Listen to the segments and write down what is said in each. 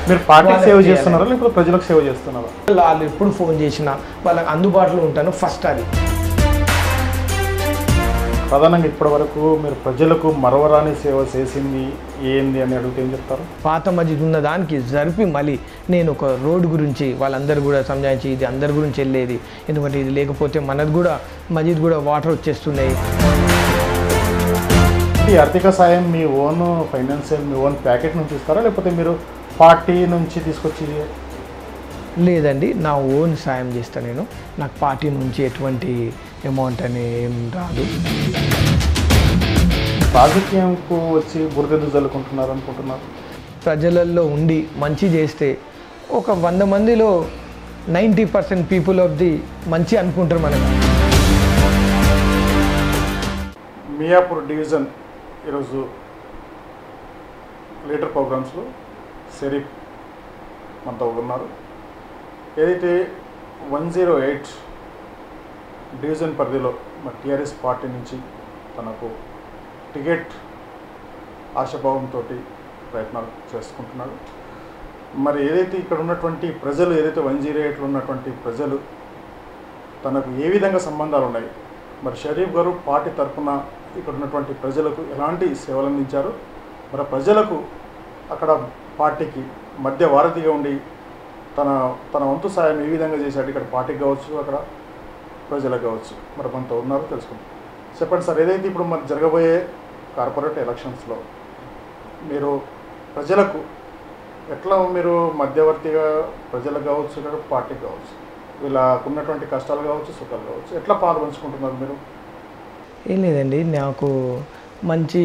మీరు పార్టీకి వాళ్ళకి సేవ చేయాలి. చేస్తున్నారా లేకపోతే ప్రజలకు సేవ చేస్తున్నారా వాళ్ళు ఎప్పుడు ఫోన్ చేసినా వాళ్ళకి అందుబాటులో ఉంటాను ఫస్ట్ అది ప్రధానంగా ఇప్పటి వరకు మీరు ప్రజలకు మరవరాని సేవ చేసింది ఏంది అని అడిగితే ఏం చెప్తారు పాత మస్జిద్ ఉన్న దానికి జరిపి మళ్ళీ నేను ఒక రోడ్డు గురించి వాళ్ళందరూ కూడా సంజాయించి ఇది అందరి గురించి వెళ్ళేది ఎందుకంటే ఇది లేకపోతే మనది కూడా మస్జిద్ కూడా వాటర్ వచ్చేస్తున్నాయి ఈ ఆర్థిక సాయం మీ ఓన్ ఫైనాన్షియల్ మీ ఓన్ ప్యాకెట్ నుంచి ఇస్తారా లేకపోతే మీరు పార్టీ నుంచి తీసుకొచ్చి లేదండి నా ఓన్ సాయం చేస్తాను నేను నాకు పార్టీ నుంచి ఎటువంటి అమౌంట్ అని ఏం రాదు రాజకీయంకు వచ్చి బురదెద్దు జల్లుకుంటున్నారు అనుకుంటున్నారు ప్రజలలో ఉండి మంచి చేస్తే ఒక వంద మందిలో ninety percent people of the మంచి అనుకుంటారు మనకు మియాపూర్ డివిజన్ ఈరోజు లీడర్ ప్రోగ్రామ్స్లో షరీఫ్ మనతో ఉన్నారు ఏదైతే వన్ జీరో ఎయిట్ డివిజన్ పరిధిలో మన టీఆర్ఎస్ పార్టీ నుంచి తనకు టికెట్ ఆశాభావంతో ప్రయత్నాలు చేసుకుంటున్నాడు మరి ఏదైతే ఇక్కడ ఉన్నటువంటి ప్రజలు ఏదైతే వన్ జీరో ఎయిట్లో ఉన్నటువంటి ప్రజలు తనకు ఏ విధంగా సంబంధాలు ఉన్నాయి మరి షరీఫ్ గారు పార్టీ తరఫున ఇక్కడ ఉన్నటువంటి ప్రజలకు ఎలాంటి సేవలు అందించారు మరి ప్రజలకు అక్కడ పార్టీకి మధ్య వారధిగా ఉండి తన తన వంతు సాయం ఏ విధంగా చేశాడు ఇక్కడ పార్టీకి కావచ్చు అక్కడ ప్రజలకు కావచ్చు మరి మనతో ఉన్నారు తెలుసుకుందాం చెప్పండి సార్ ఏదైతే ఇప్పుడు మరి జరగబోయే కార్పొరేట్ ఎలక్షన్స్లో మీరు ప్రజలకు ఎట్లా మీరు మధ్యవర్తిగా ప్రజలకు కావచ్చు ఇక్కడ పార్టీకి కావచ్చు వీళ్ళకు ఉన్నటువంటి కష్టాలు కావచ్చు సుఖాలు కావచ్చు ఎట్లా పాలు పంచుకుంటున్నారు మీరు ఏం లేదండి నాకు మంచి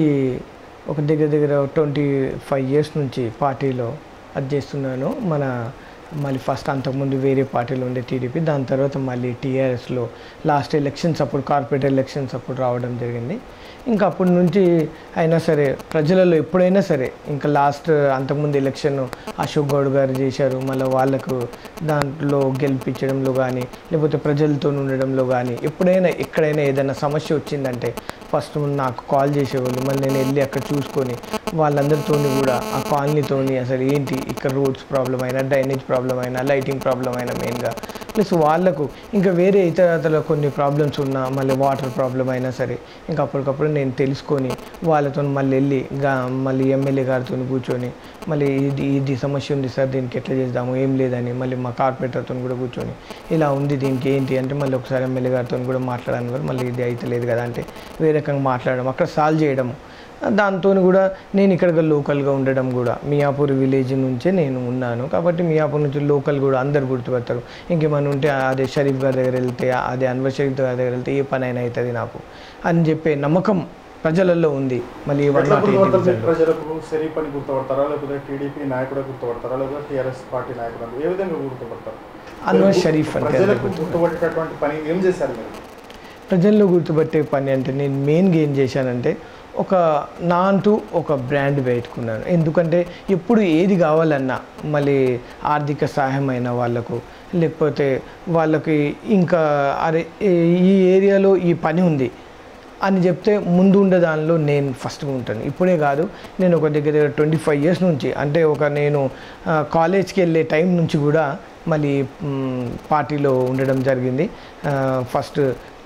ఒక దగ్గర దగ్గర ట్వంటీ ఫైవ్ ఇయర్స్ నుంచి పార్టీలో అది చేస్తున్నాను మన మళ్ళీ ఫస్ట్ అంతకుముందు వేరే పార్టీలో ఉండే టీడీపీ దాని తర్వాత మళ్ళీ టీఆర్ఎస్లో లాస్ట్ ఎలక్షన్స్ అప్పుడు కార్పొరేట్ ఎలక్షన్స్ అప్పుడు రావడం జరిగింది ఇంకా అప్పటి నుంచి అయినా సరే ప్రజలలో ఎప్పుడైనా సరే ఇంకా లాస్ట్ అంతకుముందు ఎలక్షన్ అశోక్ గౌడ్ గారు చేశారు మళ్ళీ వాళ్ళకు దాంట్లో గెలిపించడంలో కానీ లేకపోతే ప్రజలతో ఉండడంలో కానీ ఎప్పుడైనా ఎక్కడైనా ఏదైనా సమస్య వచ్చిందంటే ఫస్ట్ నాకు కాల్ చేసేవాళ్ళు మళ్ళీ నేను వెళ్ళి అక్కడ చూసుకొని వాళ్ళందరితోని కూడా ఆ కాలనీతోని అసలు ఏంటి ఇక్కడ రోడ్స్ ప్రాబ్లం అయినా డ్రైనేజ్ ప్రాబ్లం అయినా లైటింగ్ ప్రాబ్లం అయినా మెయిన్గా ప్లస్ వాళ్ళకు ఇంకా వేరే ఇతరతల కొన్ని ప్రాబ్లమ్స్ ఉన్నా మళ్ళీ వాటర్ ప్రాబ్లం అయినా సరే ఇంకా అప్పటికప్పుడు నేను తెలుసుకొని వాళ్ళతో మళ్ళీ వెళ్ళి గా మళ్ళీ ఎమ్మెల్యే గారితో కూర్చొని మళ్ళీ ఇది ఇది సమస్య ఉంది సార్ దీనికి ఎట్లా చేద్దాము ఏం లేదని మళ్ళీ మా కార్పొరేటర్తో కూడా కూర్చొని ఇలా ఉంది దీనికి ఏంటి అంటే మళ్ళీ ఒకసారి ఎమ్మెల్యే గారితో కూడా మాట్లాడాను కూడా మళ్ళీ ఇది అయితే లేదు కదా అంటే వేరే రకంగా మాట్లాడడం అక్కడ సాల్వ్ చేయడము దాంతో కూడా నేను ఇక్కడ లోకల్గా ఉండడం కూడా మియాపూర్ విలేజ్ నుంచే నేను ఉన్నాను కాబట్టి మియాపూర్ నుంచి లోకల్ కూడా అందరు గుర్తుపడతారు ఇంకేమైనా ఉంటే అదే షరీఫ్ గారి దగ్గర వెళ్తే అదే అన్వర్ షరీఫ్ గారి దగ్గర వెళ్తే ఏ పని అయినా అవుతుంది నాకు అని చెప్పే నమ్మకం ప్రజలలో ఉంది మళ్ళీ వన్ ఎట్లా నాట్ ఎయిట్ గుర్తుపడతారు మీరు డివిజన్లో. ప్రజలకు షరీఫ్ అని గుర్తుపడతారా లేకపోతే టీడీపీ నాయకుడే గుర్తుపడతారా లేకపోతే టీఆర్ఎస్ పార్టీ నాయకుడు అని ఏ విధంగా గుర్తుపడతారు అన్వర్ షరీఫ్ అంటే ప్రజలకు గుర్తుపడతారు. గుర్తుపడేటటువంటి పని ఏం చేశారు మీరు ప్రజల్లో గుర్తుపట్టే పని అంటే నేను మెయిన్గా ఏం చేశానంటే ఒక నా అంటూ ఒక బ్రాండ్ పెట్టుకున్నాను ఎందుకంటే ఎప్పుడు ఏది కావాలన్నా మళ్ళీ ఆర్థిక సహాయం అయిన వాళ్ళకు లేకపోతే వాళ్ళకి ఇంకా అరే ఈ- ఈ ఏరియాలో ఈ పని ఉంది అని చెప్తే ముందు ఉండే దానిలో నేను ఫస్ట్గా ఉంటాను ఇప్పుడే కాదు నేను ఒక దగ్గర దగ్గర ట్వంటీ ఫైవ్ ఇయర్స్ నుంచి అంటే ఒక నేను ఆ, కాలేజ్కి వెళ్ళే టైం నుంచి కూడా మళ్ళీ మ్, పార్టీలో ఉండడం జరిగింది ఆ, ఫస్ట్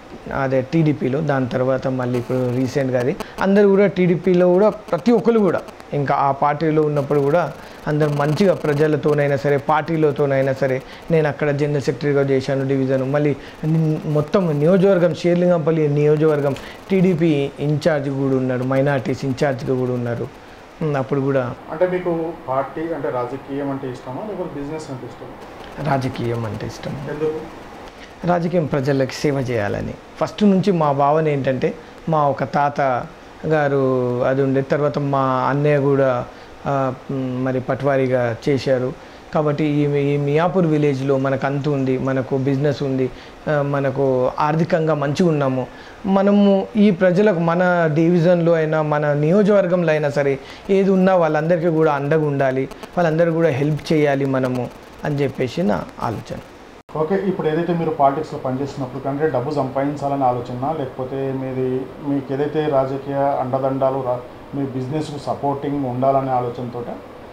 అదే టీడీపీలో దాని తర్వాత మళ్ళీ ఇప్పుడు రీసెంట్గా అది అందరూ కూడా టీడీపీలో కూడా ప్రతి ఒక్కరు కూడా ఇంకా ఆ పార్టీలో ఉన్నప్పుడు కూడా అందరు మంచిగా ప్రజలతోనైనా సరే పార్టీలతోనైనా సరే నేను అక్కడ జనరల్ సెక్రటరీగా చేశాను డివిజన్ మళ్ళీ ని- మొత్తం నియోజకవర్గం షేర్లింగంపల్లి నియోజకవర్గం టీడీపీ ఇన్ఛార్జ్ కూడా ఉన్నారు మైనార్టీస్ ఇన్ఛార్జ్గా కూడా ఉన్నారు ఉమ్, అప్పుడు కూడా అంటే మీకు పార్టీ అంటే రాజకీయం అంటే ఇష్టమా లేకపోతే బిజినెస్ అంటే ఇష్టమా రాజకీయం అంటే ఇష్టం ఎందుకు రాజకీయం ప్రజలకు సేవ చేయాలని ఫస్ట్ నుంచి మా భావన ఏంటంటే మా ఒక తాత గారు అది ఉండే తర్వాత మా అన్నయ్య కూడా ఆ, మ్, మరి పట్వారీగా చేశారు కాబట్టి ఈ ఈ మియాపూర్ విలేజ్లో మనకు అంత ఉంది మనకు బిజినెస్ ఉంది ఆ, మనకు ఆర్థికంగా మంచిగా ఉన్నాము మనము ఈ ప్రజలకు మన డివిజన్లో అయినా మన నియోజకవర్గంలో అయినా సరే ఏది ఉన్నా వాళ్ళందరికీ కూడా అండగా ఉండాలి వాళ్ళందరూ కూడా హెల్ప్ చేయాలి మనము అని చెప్పేసి నా ఆలోచన ఓకే ఇప్పుడు ఏదైతే మీరు పాలిటిక్స్లో పనిచేస్తున్నప్పుడు కంటే డబ్బు సంపాదించాలని ఆలోచన లేకపోతే మీది మీకు ఏదైతే రాజకీయ అండదండాలు రా- మీ బిజినెస్కు సపోర్టింగ్ ఉండాలనే ఆలోచనతో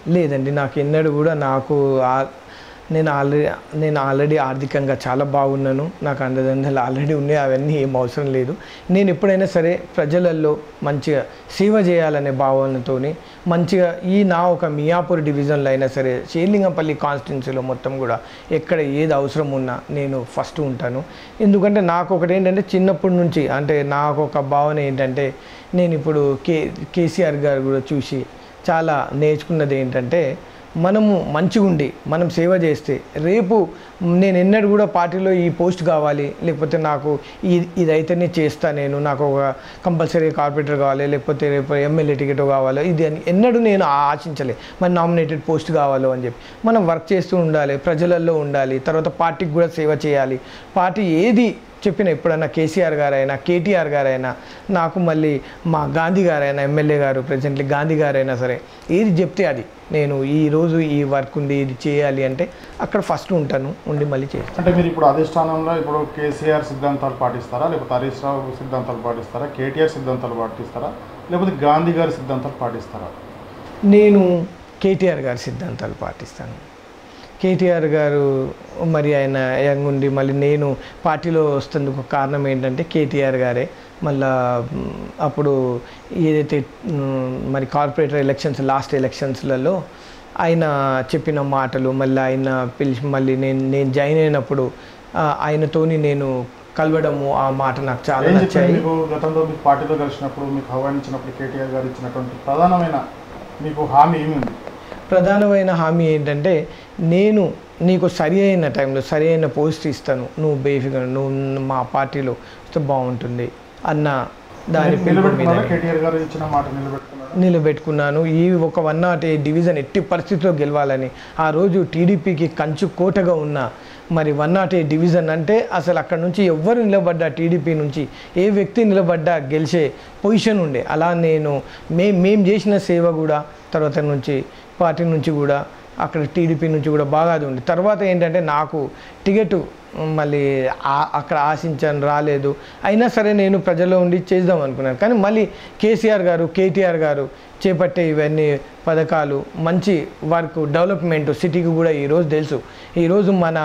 లేదండి నాకు ఎన్నడూ కూడా నాకు ఆ- నేను ఆల్రెడీ నేను ఆల్రెడీ ఆర్థికంగా చాలా బాగున్నాను నాకు అండదండలు ఆల్రెడీ ఉన్నాయి అవన్నీ ఏం అవసరం లేదు నేను ఎప్పుడైనా సరే ప్రజలలో మంచిగా సేవ చేయాలనే భావనతో మంచిగా ఈ నా ఒక మియాపూర్ డివిజన్లో అయినా సరే షేర్లింగంపల్లి కాన్స్టిట్యున్సీలో మొత్తం కూడా ఎక్కడ ఏది అవసరం ఉన్నా నేను ఫస్ట్ ఉంటాను ఎందుకంటే నాకు ఒకటి ఏంటంటే చిన్నప్పటి నుంచి అంటే నాకు ఒక భావన ఏంటంటే నేను ఇప్పుడు కే కేసీఆర్ గారు కూడా చూసి చాలా నేర్చుకున్నది ఏంటంటే మనము మంచిగా ఉండి మనం సేవ చేస్తే రేపు నేను ఎన్నడూ కూడా పార్టీలో ఈ పోస్ట్ కావాలి లేకపోతే నాకు ఇది ఇదైతేనే చేస్తా నేను నాకు ఒక కంపల్సరీ కార్పొరేటర్ కావాలి లేకపోతే రేపు ఎమ్మెల్యే టికెట్ కావాలో ఇది అని ఎన్నడూ నేను ఆశించలే మన నామినేటెడ్ పోస్ట్ కావాలో అని చెప్పి మనం వర్క్ చేస్తూ ఉండాలి ప్రజలలో ఉండాలి తర్వాత పార్టీకి కూడా సేవ చేయాలి పార్టీ ఏది చెప్పిన ఎప్పుడన్నా కేసీఆర్ గారైనా కేటీఆర్ గారైనా నాకు మళ్ళీ మా గాంధీ గారైనా ఎమ్మెల్యే గారు ప్రెసిడెంట్లీ గాంధీ గారైనా సరే ఏది చెప్తే అది నేను ఈ రోజు ఈ వర్క్ ఉంది ఇది చేయాలి అంటే అక్కడ ఫస్ట్ ఉంటాను ఉండి మళ్ళీ చేస్తాను అంటే మీరు ఇప్పుడు అధిష్టానంలో ఇప్పుడు కేసీఆర్ సిద్ధాంతాలు పాటిస్తారా లేకపోతే హరీష్ రావు సిద్ధాంతాలు పాటిస్తారా కేటీఆర్ సిద్ధాంతాలు పాటిస్తారా లేకపోతే గాంధీ గారి సిద్ధాంతాలు పాటిస్తారా నేను కేటీఆర్ గారి సిద్ధాంతాలు పాటిస్తాను కేటీఆర్ గారు మరి ఆయన యంగ్ ఉండి మళ్ళీ నేను పార్టీలో వస్తుందుకు కారణం ఏంటంటే కేటీఆర్ గారే మళ్ళా మ్, అప్పుడు ఏదైతే మ్, మరి కార్పొరేటర్ ఎలక్షన్స్ లాస్ట్ ఎలక్షన్స్లలో ఆయన చెప్పిన మాటలు మళ్ళీ ఆయన పిలిచి మళ్ళీ నేను నేను జాయిన్ అయినప్పుడు ఆ, ఆయనతోని నేను కలవడము ఆ మాట నాకు చాలా ఏం చెప్పారు నచ్చాయి మీకు గతంలో మీకు పార్టీలో కలిసినప్పుడు మీకు ఆహ్వానించినప్పుడు కేటీఆర్ గారు ఇచ్చినటువంటి ప్రధానమైన మీకు హామీ ఏమి ఉంది ప్రధానమైన హామీ ఏంటంటే నేను నీకు సరి అయిన టైంలో సరి అయిన పోస్ట్ ఇస్తాను నువ్వు బేఫికర్ నువ్వు మా పార్టీలో వస్తే బాగుంటుంది అన్న దాని పిలుపు నిలబెట్టుకున్నారా మీద కేటీఆర్ గారు ఇచ్చిన మాట నిలబెట్టుకున్నారా నిలబెట్టుకున్నాను ఈ ఒక వన్ నాట్ ఎయిట్ డివిజన్ ఎట్టి పరిస్థితిలో గెలవాలని ఆ రోజు టీడీపీకి కంచు కోటగా ఉన్న మరి వన్ నాట్ ఎయిట్ డివిజన్ అంటే అసలు అక్కడ నుంచి ఎవ్వరు నిలబడ్డా టీడీపీ నుంచి ఏ వ్యక్తి నిలబడ్డా గెలిచే పొజిషన్ ఉండే అలా నేను మే మేము చేసిన సేవ కూడా తర్వాత నుంచి పార్టీ నుంచి కూడా అక్కడ టీడీపీ నుంచి కూడా బాగా అది ఉంది తర్వాత ఏంటంటే నాకు టికెట్ మళ్ళీ ఆ- అక్కడ ఆశించాను రాలేదు అయినా సరే నేను ప్రజల్లో ఉండి చేద్దాం అనుకున్నాను కానీ మళ్ళీ కేసీఆర్ గారు కేటీఆర్ గారు చేపట్టే ఇవన్నీ పథకాలు మంచి వర్క్ డెవలప్మెంట్ సిటీకి కూడా ఈరోజు తెలుసు ఈరోజు మన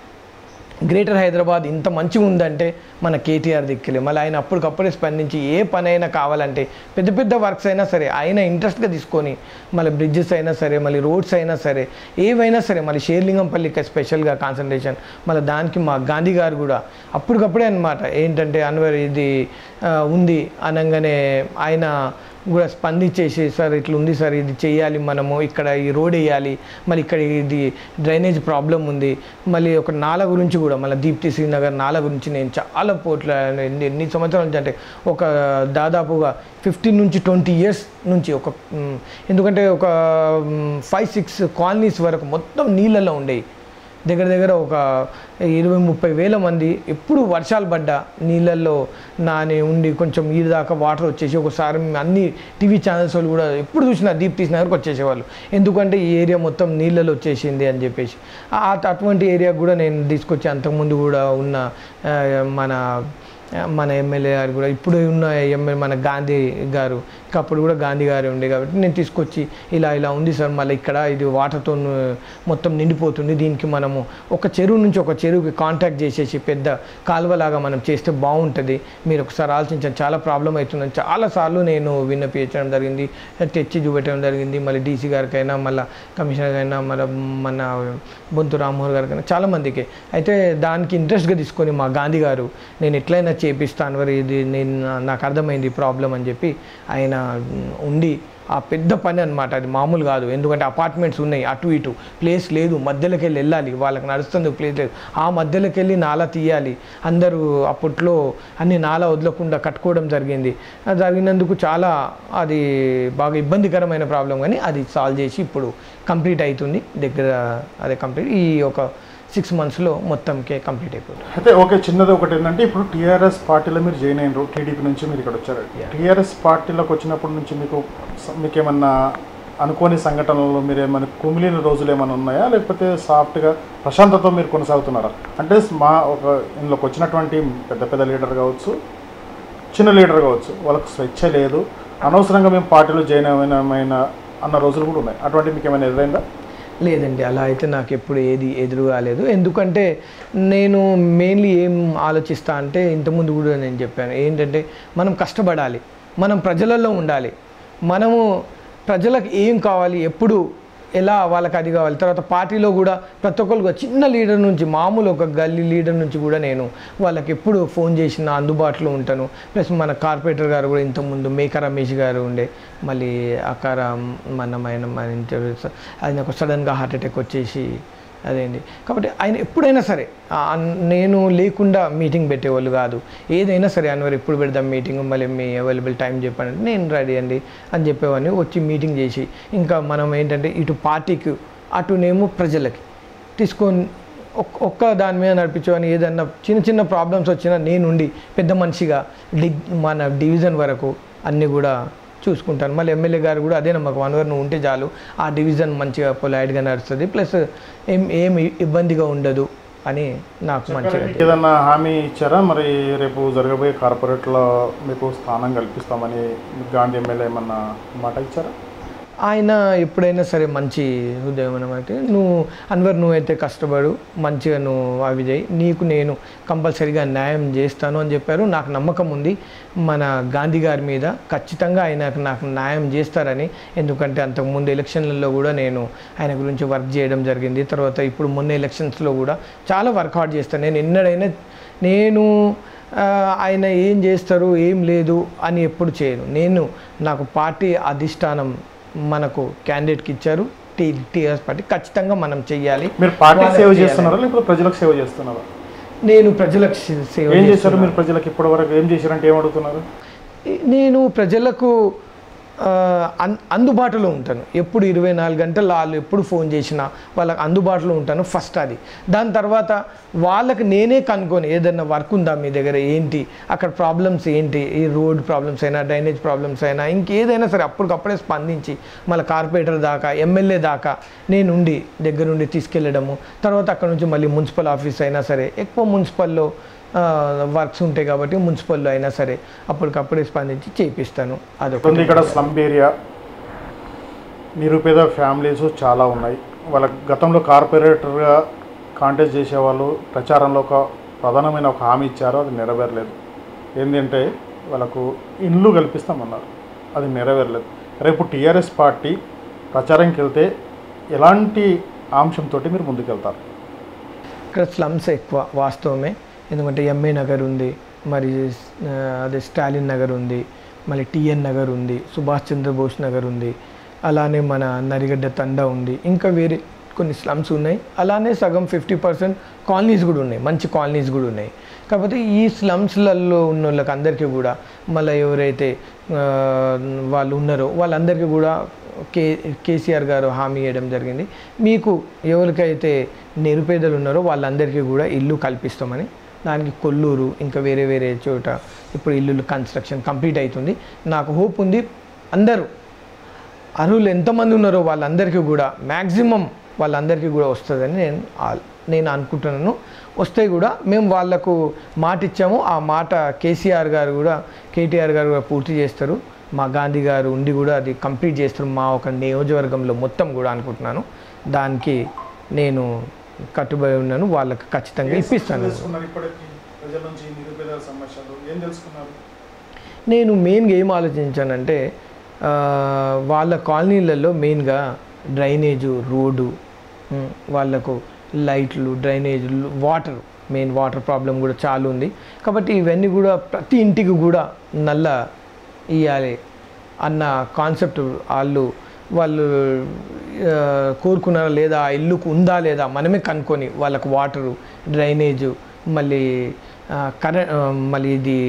గ్రేటర్ హైదరాబాద్ ఇంత మంచిగా ఉందంటే మన కేటీఆర్ దిక్కులే మళ్ళీ ఆయన అప్పటికప్పుడే స్పందించి ఏ పని అయినా కావాలంటే పెద్ద పెద్ద వర్క్స్ అయినా సరే ఆయన ఇంట్రెస్ట్గా తీసుకొని మళ్ళీ బ్రిడ్జెస్ అయినా సరే మళ్ళీ రోడ్స్ అయినా సరే ఏవైనా సరే మళ్ళీ షేర్లింగంపల్లికి స్పెషల్గా కాన్సన్ట్రేషన్ మళ్ళీ దానికి మా గాంధీ గారు కూడా అప్పటికప్పుడే అనమాట ఏంటంటే అన్వర్ ఇది ఆ, ఉంది అనగానే ఆయన కూడా స్పందించేసి సార్ ఇట్లా ఉంది సార్ ఇది చేయాలి మనము ఇక్కడ ఈ రోడ్ వేయాలి మళ్ళీ ఇక్కడ ఇది డ్రైనేజ్ ప్రాబ్లం ఉంది మళ్ళీ ఒక నాల గురించి కూడా మళ్ళీ దీప్తి శ్రీనగర్ నాల గురించి నేను చాలా పోట్ల ఎన్ని ఎన్ని సంవత్సరాల నుంచి అంటే ఒక దాదాపుగా ఫిఫ్టీన్ నుంచి ట్వంటీ ఇయర్స్ నుంచి ఒక మ్, ఎందుకంటే ఒక ఫైవ్ సిక్స్ కాలనీస్ వరకు మొత్తం నీళ్ళల్లో ఉండేవి దగ్గర దగ్గర ఒక ఇరవై ముప్పై వేల మంది ఎప్పుడు వర్షాలు పడ్డా నీళ్ళల్లో నాని ఉండి కొంచెం ఈ దాకా వాటర్ వచ్చేసి ఒకసారి అన్ని టీవీ ఛానల్స్ వాళ్ళు కూడా ఎప్పుడు చూసినా దీప్తి నగర్కి వచ్చేసేవాళ్ళు ఎందుకంటే ఈ ఏరియా మొత్తం నీళ్ళలో వచ్చేసింది అని చెప్పేసి ఆ- అటువంటి ఏరియా కూడా నేను తీసుకొచ్చి అంతకుముందు కూడా ఉన్న ఆ, మన మన ఎమ్మెల్యే గారు కూడా ఇప్పుడు ఉన్న ఎమ్మెల్యే మన గాంధీ గారు ఇంకా అప్పుడు కూడా గాంధీ గారు ఉండే కాబట్టి నేను తీసుకొచ్చి ఇలా ఇలా ఉంది సార్ మళ్ళీ ఇక్కడ ఇది వాటర్తో మొత్తం నిండిపోతుంది దీనికి మనము ఒక చెరువు నుంచి ఒక చెరువుకి కాంటాక్ట్ చేసేసి పెద్ద కాలువలాగా మనం చేస్తే బాగుంటుంది మీరు ఒకసారి ఆలోచించండి చాలా ప్రాబ్లం అవుతుందని చాలాసార్లు నేను విన్నపించడం జరిగింది తెచ్చి చూపెట్టడం జరిగింది మళ్ళీ డీసీ గారికైనా మళ్ళీ కమిషనర్ అయినా మన మన బొంతు రామ్మోహన్ గారికైనా చాలామందికి అయితే దానికి ఇంట్రెస్ట్గా తీసుకొని మా గాంధీ గారు నేను ఎట్లయినా చేపిస్తాను మరి ఇది నేను నాకు అర్థమైంది ప్రాబ్లం అని చెప్పి ఆయన ఉండి ఆ పెద్ద పని అనమాట అది మామూలు కాదు ఎందుకంటే అపార్ట్మెంట్స్ ఉన్నాయి అటు ఇటు ప్లేస్ లేదు మధ్యలోకి వెళ్ళి వెళ్ళాలి వాళ్ళకి నడుస్తుంది ప్లేస్ లేదు ఆ మధ్యలోకి వెళ్ళి నాలా తీయాలి అందరూ అప్పట్లో అన్ని నాలా వదలకుండా కట్టుకోవడం జరిగింది అది జరిగినందుకు చాలా అది బాగా ఇబ్బందికరమైన ప్రాబ్లం కానీ అది సాల్వ్ చేసి ఇప్పుడు కంప్లీట్ అవుతుంది దగ్గర అదే కంప్లీట్ ఈ ఒక సిక్స్ మంత్స్లో మొత్తంకే కంప్లీట్ అయిపోతుంది అయితే ఓకే చిన్నది ఒకటి ఏంటంటే ఇప్పుడు టీఆర్ఎస్ పార్టీలో మీరు జాయిన్ అయినారు టీడీపీ నుంచి మీరు ఇక్కడ వచ్చారు Yeah. టీఆర్ఎస్ పార్టీలోకి వచ్చినప్పటి నుంచి మీకు స- మీకు ఏమన్నా అనుకోని సంఘటనలు మీరు ఏమైనా కుమిలిన రోజులు ఏమైనా ఉన్నాయా లేకపోతే సాఫ్ట్గా ప్రశాంతతో మీరు కొనసాగుతున్నారా అంటే మా ఒక ఇందులోకి వచ్చినటువంటి పెద్ద పెద్ద లీడర్ కావచ్చు చిన్న లీడర్ కావచ్చు వాళ్ళకు స్వేచ్ఛ లేదు అనవసరంగా మేము పార్టీలో జాయిన్ అయిన అన్న రోజులు కూడా ఉన్నాయి అటువంటి మీకు ఏమైనా ఎదురైందా లేదండి అలా అయితే నాకు ఎప్పుడు ఏది ఎదురు కాలేదు ఎందుకంటే నేను మెయిన్లీ ఏం ఆలోచిస్తా అంటే ఇంతకుముందు కూడా నేను చెప్పాను ఏంటంటే మనం కష్టపడాలి మనం ప్రజలలో ఉండాలి మనము ప్రజలకు ఏం కావాలి ఎప్పుడు ఎలా వాళ్ళకి అది కావాలి తర్వాత పార్టీలో కూడా ప్రతి ఒక్కరికి ఒక చిన్న లీడర్ నుంచి మామూలు ఒక గల్లీ లీడర్ నుంచి కూడా నేను వాళ్ళకి ఎప్పుడు ఫోన్ చేసిన అందుబాటులో ఉంటాను ప్లస్ మన కార్పొరేటర్ గారు కూడా ఇంతకుముందు మేక రమేష్ గారు ఉండే మళ్ళీ అకార మన ఆయన మన ఇంటర్వ్యూ ఆయన ఒక సడన్గా హార్ట్ అటాక్ వచ్చేసి అదేంటి కాబట్టి ఆయన ఎప్పుడైనా సరే ఆ, నేను లేకుండా మీటింగ్ పెట్టేవాళ్ళు కాదు ఏదైనా సరే అన్వర్ ఎప్పుడు పెడదాం మీటింగ్ మళ్ళీ మీ అవైలబుల్ టైం చెప్పండి అంటే నేను రెడీ అండి అని చెప్పేవాడిని వచ్చి మీటింగ్ చేసి ఇంకా మనం ఏంటంటే ఇటు పార్టీకి అటునేమో ప్రజలకి తీసుకొని ఒక్- ఒక్క దాని మీద నడిపించేవాడిని ఏదన్నా చిన్న చిన్న ప్రాబ్లమ్స్ వచ్చినా నేనుండి పెద్ద మనిషిగా డి మన డివిజన్ వరకు అన్నీ కూడా చూసుకుంటాను మళ్ళీ ఎమ్మెల్యే గారు కూడా అదే నమ్మకం వన్ నువ్వు ఉంటే చాలు ఆ డివిజన్ మంచిగా పొలైట్గా నడుస్తుంది ప్లస్ ఏం ఏం ఇబ్బందిగా ఉండదు అని నాకు మంచిగా మీకు ఏదన్నా హామీ ఇచ్చారా మరి రేపు జరగబోయే కార్పొరేట్లో మీకు స్థానం కల్పిస్తామని మీకు గాంధీ ఎమ్మెల్యే ఏమన్నా మాట ఇచ్చారా ఆయన ఎప్పుడైనా సరే మంచి హృదయం అనమాట నువ్వు అన్వర్ నువ్వైతే కష్టపడు మంచిగా నువ్వు అవి చేయి నీకు నేను కంపల్సరీగా న్యాయం చేస్తాను అని చెప్పారు నాకు నమ్మకం ఉంది మన గాంధీ గారి మీద ఖచ్చితంగా ఆయన నాకు న్యాయం చేస్తారని ఎందుకంటే అంతకుముందు ఎలక్షన్లలో కూడా నేను ఆయన గురించి వర్క్ చేయడం జరిగింది తర్వాత ఇప్పుడు మొన్న ఎలక్షన్స్లో కూడా చాలా వర్క్ హార్డ్ చేస్తాను నేను ఎన్నడైనా నేను ఆ, ఆయన ఏం చేస్తారు ఏం లేదు అని ఎప్పుడు చేయను నేను నాకు పార్టీ అధిష్టానం మనకు క్యాండిడేట్కి ఇచ్చారు టీ టీఆర్ఎస్ పార్టీ ఖచ్చితంగా మనం చెయ్యాలి మీరు పార్టీ వాళ్ళకి సేవ చేయాలి. చేస్తున్నారా లేకపోతే ప్రజలకు సేవ చేస్తున్నారా నేను ప్రజలకు సే- సేవ ఏం చేశారు చేస్తున్నాను. మీరు ప్రజలకు ఇప్పటి వరకు ఏం చేశారంటే ఏం అడుగుతున్నారు నేను ప్రజలకు ఆ, అన్ అందుబాటులో ఉంటాను ఎప్పుడు ఇరవై నాలుగు గంటలు వాళ్ళు ఎప్పుడు ఫోన్ చేసినా వాళ్ళకి అందుబాటులో ఉంటాను ఫస్ట్ అది దాని తర్వాత వాళ్ళకి నేనే కనుక్కొని ఏదైనా వర్క్ ఉందా మీ దగ్గర ఏంటి అక్కడ ప్రాబ్లమ్స్ ఏంటి ఈ రోడ్ ప్రాబ్లమ్స్ అయినా డ్రైనేజ్ ప్రాబ్లమ్స్ అయినా ఇంకేదైనా సరే అప్పటికప్పుడే స్పందించి మళ్ళీ కార్పొరేటర్ దాకా ఎమ్మెల్యే దాకా నేనుండి దగ్గరుండి తీసుకెళ్ళడము తర్వాత అక్కడ నుంచి మళ్ళీ మున్సిపల్ ఆఫీస్ అయినా సరే ఎక్కువ మున్సిపల్లో వర్క్స్ ఉంటాయి కాబట్టి మున్సిపల్లో అయినా సరే అప్పటికప్పుడే స్పందించి చేపిస్తాను ఉంది అదొకటి ఇక్కడ స్లమ్ ఏరియా నిరుపేద ఫ్యామిలీస్ చాలా ఉన్నాయి వాళ్ళ గతంలో కార్పొరేటర్గా కాంటెస్ట్ చేసేవాళ్ళు ప్రచారంలో ఒక ప్రధానమైన ఒక హామీ ఇచ్చారు అది నెరవేరలేదు ఏంటంటే వాళ్ళకు ఇండ్లు కల్పిస్తామన్నారు అది నెరవేరలేదు రేపు టీఆర్ఎస్ పార్టీ ప్రచారంకి వెళ్తే ఎలాంటి అంశంతో మీరు ముందుకెళ్తారు ఇక్కడ స్లమ్స్ ఎక్కువ వాస్తవమే ఎందుకంటే ఎంఏ నగర్ ఉంది మరి ఆ, అదే స్టాలిన్ నగర్ ఉంది మళ్ళీ టిఎన్ నగర్ ఉంది సుభాష్ చంద్రబోస్ నగర్ ఉంది అలానే మన నరిగడ్డ తండా ఉంది ఇంకా వేరే కొన్ని స్లమ్స్ ఉన్నాయి అలానే సగం ఫిఫ్టీ పర్సెంట్ కాలనీస్ కూడా ఉన్నాయి మంచి కాలనీస్ కూడా ఉన్నాయి కాకపోతే ఈ స్లమ్స్లలో ఉన్న వాళ్ళకి అందరికీ కూడా మళ్ళీ ఎవరైతే ఆ, వాళ్ళు ఉన్నారో వాళ్ళందరికీ కూడా కే కేసీఆర్ గారు హామీ ఇవ్వడం జరిగింది మీకు ఎవరికైతే నిరుపేదలు ఉన్నారో వాళ్ళందరికీ కూడా ఇల్లు కల్పిస్తామని దానికి కొల్లూరు ఇంకా వేరే వేరే చోట ఇప్పుడు ఇల్లు కన్స్ట్రక్షన్ కంప్లీట్ అవుతుంది నాకు హోప్ ఉంది అందరూ అర్హులు ఎంతమంది ఉన్నారో వాళ్ళందరికీ కూడా మ్యాక్సిమం వాళ్ళందరికీ కూడా వస్తుందని నేను ఆ- నేను అనుకుంటున్నాను వస్తే కూడా మేము వాళ్ళకు మాట ఇచ్చాము ఆ మాట కేసీఆర్ గారు కూడా కేటీఆర్ గారు కూడా పూర్తి చేస్తారు మా గాంధీ గారు ఉండి కూడా అది కంప్లీట్ చేస్తారు మా ఒక నియోజకవర్గంలో మొత్తం కూడా అనుకుంటున్నాను దానికి నేను కట్టుబడి ఉన్నాను వాళ్ళకి ఖచ్చితంగా ఇప్పిస్తాను ఇప్పటికీ ప్రజల నుంచి నిరుపేద సమస్యలు ఏం తెలుసుకున్నారు నేను మెయిన్గా ఏం ఆలోచించానంటే ఆ, వాళ్ళ కాలనీలలో మెయిన్గా డ్రైనేజు రోడ్డు ఉమ్, వాళ్ళకు లైట్లు డ్రైనేజీలు వాటర్ మెయిన్ వాటర్ ప్రాబ్లం కూడా చాలా ఉంది కాబట్టి ఇవన్నీ కూడా ప్రతి ఇంటికి కూడా నల్ల ఇవ్వాలి అన్న కాన్సెప్ట్ వాళ్ళు వాళ్ళు ఆ, కోరుకున్నారా లేదా ఆ ఇల్లుకు ఉందా లేదా మనమే కనుక్కొని వాళ్ళకు వాటరు డ్రైనేజు మళ్ళీ కరెంట్ మళ్ళీ ఇది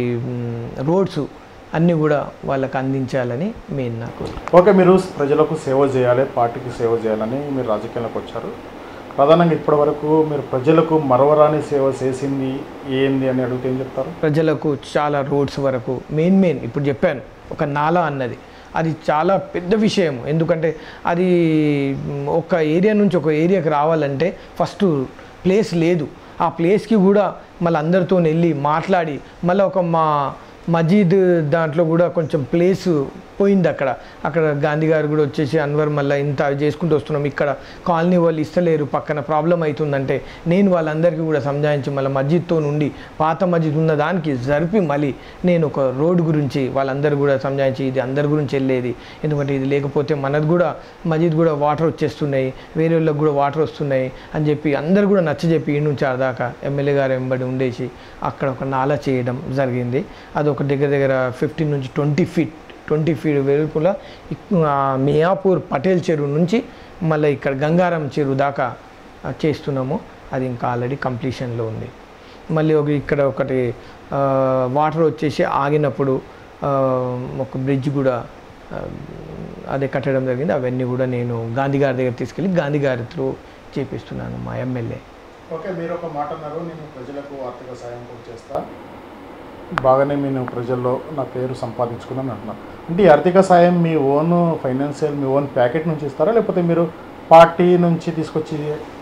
రోడ్స్ అన్నీ కూడా వాళ్ళకి అందించాలని మెయిన్ నాకు ఓకే మీరు ప్రజలకు సేవ చేయాలి పార్టీకి సేవ చేయాలని మీరు రాజకీయాలకు వచ్చారు ప్రధానంగా ఇప్పటివరకు మీరు ప్రజలకు మరవరాని సేవ చేసింది ఏంది అని అడిగితే ఏం చెప్తారు ప్రజలకు చాలా రోడ్స్ వరకు మెయిన్ మెయిన్ ఇప్పుడు చెప్పాను ఒక నాలా అన్నది అది చాలా పెద్ద విషయం ఎందుకంటే అది మ్, ఒక ఏరియా నుంచి ఒక ఏరియాకి రావాలంటే ఫస్ట్ ప్లేస్ లేదు ఆ ప్లేస్కి కూడా మళ్ళీ అందరితో వెళ్ళి మాట్లాడి మళ్ళీ ఒక మా మజీద్ దాంట్లో కూడా కొంచెం ప్లేస్ పోయింది అక్కడ అక్కడ గాంధీ గారు కూడా వచ్చేసి అన్వర్ మళ్ళీ ఇంత అవి చేసుకుంటూ వస్తున్నాం ఇక్కడ కాలనీ వాళ్ళు ఇస్తలేరు పక్కన ప్రాబ్లం అవుతుందంటే నేను వాళ్ళందరికీ కూడా సంజాయించి మళ్ళీ మస్జిద్తో నుండి పాత మస్జిద్ ఉన్న దానికి జరిపి మళ్ళీ నేను ఒక రోడ్ గురించి వాళ్ళందరూ కూడా సంజాయించి ఇది అందరి గురించి వెళ్ళేది ఎందుకంటే ఇది లేకపోతే మనది కూడా మస్జిద్ కూడా వాటర్ వచ్చేస్తున్నాయి వేరే వాళ్ళకి కూడా వాటర్ వస్తున్నాయి అని చెప్పి అందరు కూడా నచ్చజెప్పి ఈ నుంచి దాకా ఎమ్మెల్యే గారు వెంబడి ఉండేసి అక్కడ ఒక నాలా చేయడం జరిగింది అది ఒక దగ్గర దగ్గర ఫిఫ్టీన్ నుంచి ట్వంటీ ఫీట్ ట్వంటీ ఫీట్ వెలుపుల ఇక్- ఆ మియాపూర్ పటేల్ చెరువు నుంచి మళ్ళీ ఇక్కడ గంగారం చెరువు దాకా ఆ, చేస్తున్నాము అది ఇంకా ఆల్రెడీ కంప్లీషన్లో ఉంది మళ్ళీ ఒక ఇక్కడ ఒకటి ఆ, వాటర్ వచ్చేసి ఆగినప్పుడు ఆ, ఒక బ్రిడ్జ్ కూడా ఆ, అదే కట్టడం జరిగింది అవన్నీ కూడా నేను గాంధీ గారి దగ్గర తీసుకెళ్ళి గాంధీ గారి త్రూ చేపిస్తున్నాను మా ఎమ్మెల్యే ఓకే మీరు ఒక మాట అన్నారు నేను ప్రజలకు ఆర్థిక సాయం కూడా చేస్తా బాగానే నేను ప్రజల్లో నా పేరు సంపాదించుకున్నాను అంటున్నాను అంటే ఈ ఆర్థిక సాయం మీ ఓన్ ఫైనాన్షియల్ మీ ఓన్ ప్యాకెట్ నుంచి ఇస్తారా లేకపోతే మీరు పార్టీ నుంచి తీసుకొచ్చి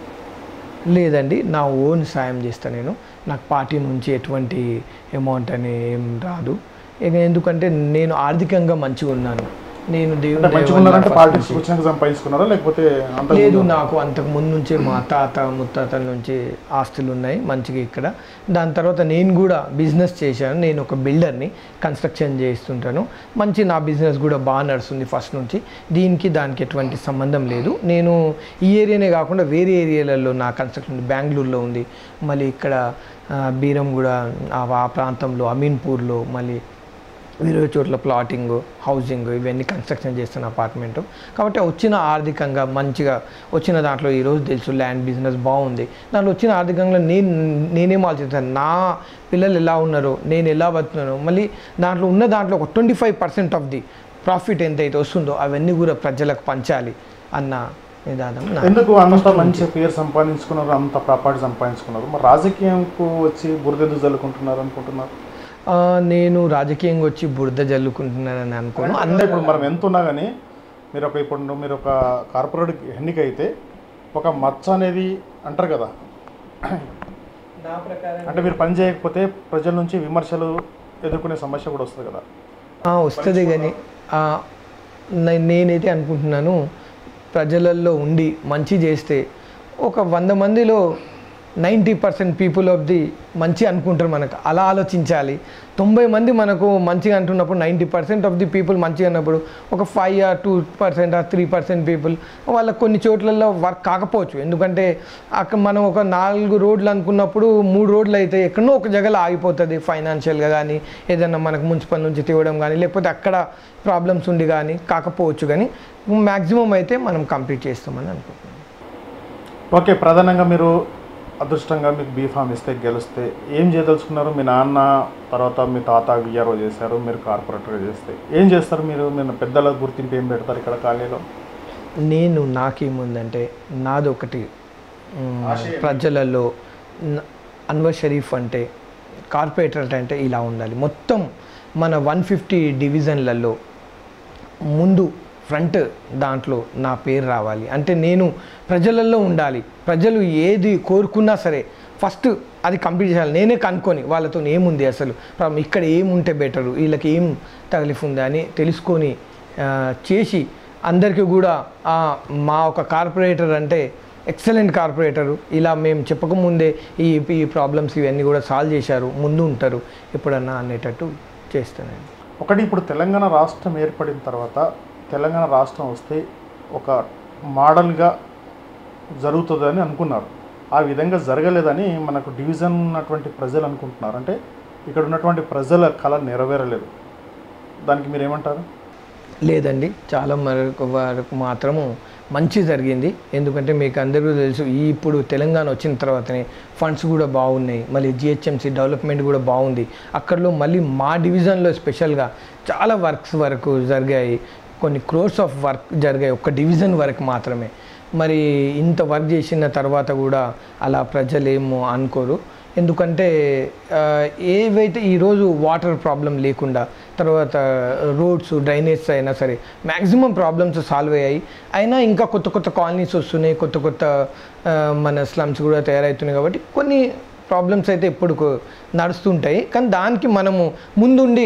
లేదండి నా ఓన్ సాయం చేస్తా నేను నాకు పార్టీ నుంచి ఎటువంటి అమౌంట్ అని ఏం రాదు ఇక ఎందుకంటే నేను ఆర్థికంగా మంచిగా ఉన్నాను నేను అంటే దేవుని దయ మంచిగా వల్ల ఉన్నారంటే first పాలిటిక్స్ నుంచి- వచ్చినాక సంపాదించుకున్నారా లేకపోతే అంత లేదు నాకు అంతకు ముందు నుంచే మా తాత ముత్తాతల నుంచి ఆస్తులు ఉన్నాయి మంచిగా ఇక్కడ దాని తర్వాత నేను కూడా బిజినెస్ చేశాను నేను ఒక బిల్డర్ని కన్స్ట్రక్షన్ చేస్తుంటాను మంచి నా బిజినెస్ కూడా బాగా నడుస్తుంది ఫస్ట్ నుంచి దీనికి దానికి ఎటువంటి సంబంధం లేదు నేను ఈ ఏరియానే కాకుండా వేరే ఏరియాలలో నా కన్స్ట్రక్షన్ బెంగళూరులో ఉంది మళ్ళీ ఇక్కడ ఆ, బీరంగూడ ఆ ఆ ప్రాంతంలో అమీన్పూర్లో మళ్ళీ వేరే చోట్ల ప్లాటింగ్ హౌసింగ్ ఇవన్నీ కన్స్ట్రక్షన్ చేస్తున్న అపార్ట్మెంట్ కాబట్టి వచ్చిన ఆర్థికంగా మంచిగా వచ్చిన దాంట్లో ఈరోజు తెలుసు ల్యాండ్ బిజినెస్ బాగుంది దాంట్లో వచ్చిన ఆర్థికంగా నేను నేనేం ఆలోచిస్తాను నా పిల్లలు ఎలా ఉన్నారో నేను ఎలా బతున్నానో మళ్ళీ దాంట్లో ఉన్న దాంట్లో ఒక twenty five percent of the profit ఎంతైతే వస్తుందో అవన్నీ కూడా ప్రజలకు పంచాలి అన్న నిదానం నా ఎందుకు అంత మంచి పేరు సంపాదించుకున్నారు అంత ప్రాపర్టీ సంపాదించుకున్నారు మరి రాజకీయంకు వచ్చి బురదెందుకు జల్లుకుంటున్నారు అనుకుంటున్నారు ఆ, నేను రాజకీయంగా వచ్చి బురద జల్లుకుంటున్నానని అనుకోను అంటే అందరూ ఇప్పుడు మనం ఎంత ఉన్నా కానీ మీరు ఒక ఇప్పుడు మీరు ఒక కార్పొరేట్ ఎన్నిక అయితే ఒక మచ్చ అనేది అంటారు కదా నా ప్రకారం అంటే మీరు పని చేయకపోతే ప్రజల నుంచి విమర్శలు ఎదుర్కొనే సమస్య కూడా వస్తుంది కదా వస్తుంది కానీ ఆ, నే- నేనైతే అనుకుంటున్నాను ప్రజలల్లో ఉండి మంచి చేస్తే ఒక వంద మందిలో ninety percent people of the మంచి అనుకుంటారు మనకు అలా ఆలోచించాలి తొంభై మంది మనకు మంచిగా అంటున్నప్పుడు ninety percent of the people మంచిగా అన్నప్పుడు ఒక five or two percent or three percent people వాళ్ళకి కొన్ని చోట్లలో వర్క్ కాకపోవచ్చు ఎందుకంటే అక్కడ మనం ఒక నాలుగు రోడ్లు అనుకున్నప్పుడు మూడు రోడ్లు అయితే ఎక్కడో ఒక జగలో ఆగిపోతుంది ఫైనాన్షియల్గా కానీ ఏదైనా మనకు మున్సిపల్ నుంచి తీయడం కానీ లేకపోతే అక్కడ ప్రాబ్లమ్స్ ఉండి కానీ కాకపోవచ్చు కానీ మ్యాక్సిమం అయితే మనం కంప్లీట్ చేస్తామని అనుకుంటున్నాం ఓకే ప్రధానంగా మీరు అదృష్టంగా మీకు బీఫామ్ ఇస్తే గెలిస్తే ఏం చేయదలుచుకున్నారు మీ నాన్న తర్వాత మీ తాత విఆర్ఓ చేశారు మీరు కార్పొరేటర్గా చేస్తే ఏం చేస్తారు మీరు మీరు పెద్దల గుర్తింపు ఏం పెడతారు ఇక్కడ కాలనీలో నేను నాకేముందంటే నాది ఒకటి మ్, ఆశయం. ప్రజలలో న- అన్వర్ షరీఫ్ అంటే కార్పొరేటర్ అంటే ఇలా ఉండాలి మొత్తం మన వన్ ఫిఫ్టీ డివిజన్లలో ముందు ఫ్రంట్ దాంట్లో నా పేరు రావాలి అంటే నేను ప్రజలలో ఉండాలి ప్రజలు ఏది కోరుకున్నా సరే ఫస్ట్ అది కంప్లీట్ చేయాలి నేనే కనుక్కొని వాళ్ళతో ఏముంది అసలు ప్రాబ్లం ఇక్కడ ఏముంటే బెటరు వీళ్ళకి ఏం తగిలిఫ్ ఉంది అని తెలుసుకొని ఆ, చేసి అందరికీ కూడా ఆ, మా ఒక కార్పొరేటర్ అంటే ఎక్సలెంట్ కార్పొరేటరు ఇలా మేము చెప్పకముందే ఈ ఈ ప్రాబ్లమ్స్ ఇవన్నీ కూడా సాల్వ్ చేశారు ముందు ఉంటారు ఎప్పుడన్నా అనేటట్టు చేస్తానండి ఒకటి ఇప్పుడు తెలంగాణ రాష్ట్రం ఏర్పడిన తర్వాత తెలంగాణ రాష్ట్రం వస్తే ఒక మోడల్గా జరుగుతుందని అనుకున్నారు ఆ విధంగా జరగలేదని మనకు డివిజన్ ఉన్నటువంటి ప్రజలు అనుకుంటున్నారు అంటే ఇక్కడ ఉన్నటువంటి ప్రజల కళ నెరవేరలేదు దానికి మీరు ఏమంటారు లేదండి చాలా మరకు వరకు మాత్రము మంచి జరిగింది ఎందుకంటే మీకు అందరికీ తెలుసు ఈ ఇప్పుడు తెలంగాణ వచ్చిన తర్వాతనే ఫండ్స్ కూడా బాగున్నాయి మళ్ళీ జిహెచ్ఎంసీ డెవలప్మెంట్ కూడా బాగుంది అక్కడలో మళ్ళీ మా డివిజన్లో స్పెషల్గా చాలా వర్క్స్ వరకు జరిగాయి కొన్ని క్రోర్స్ ఆఫ్ వర్క్ జరిగాయి ఒక్క డివిజన్ వరకు మాత్రమే మరి ఇంత వర్క్ చేసిన తర్వాత కూడా అలా ప్రజలేమో అనుకోరు ఎందుకంటే ఆ, ఏవైతే ఈరోజు వాటర్ ప్రాబ్లం లేకుండా తర్వాత రోడ్స్ డ్రైనేజ్ అయినా సరే మ్యాక్సిమం ప్రాబ్లమ్స్ సాల్వ్ అయ్యాయి అయినా ఇంకా కొత్త కొత్త కాలనీస్ వస్తున్నాయి కొత్త కొత్త ఆ, మన స్లమ్స్ కూడా తయారవుతున్నాయి కాబట్టి కొన్ని ప్రాబ్లమ్స్ అయితే ఎప్పుడు కొ- నడుస్తుంటాయి కానీ దానికి మనము ముందుండి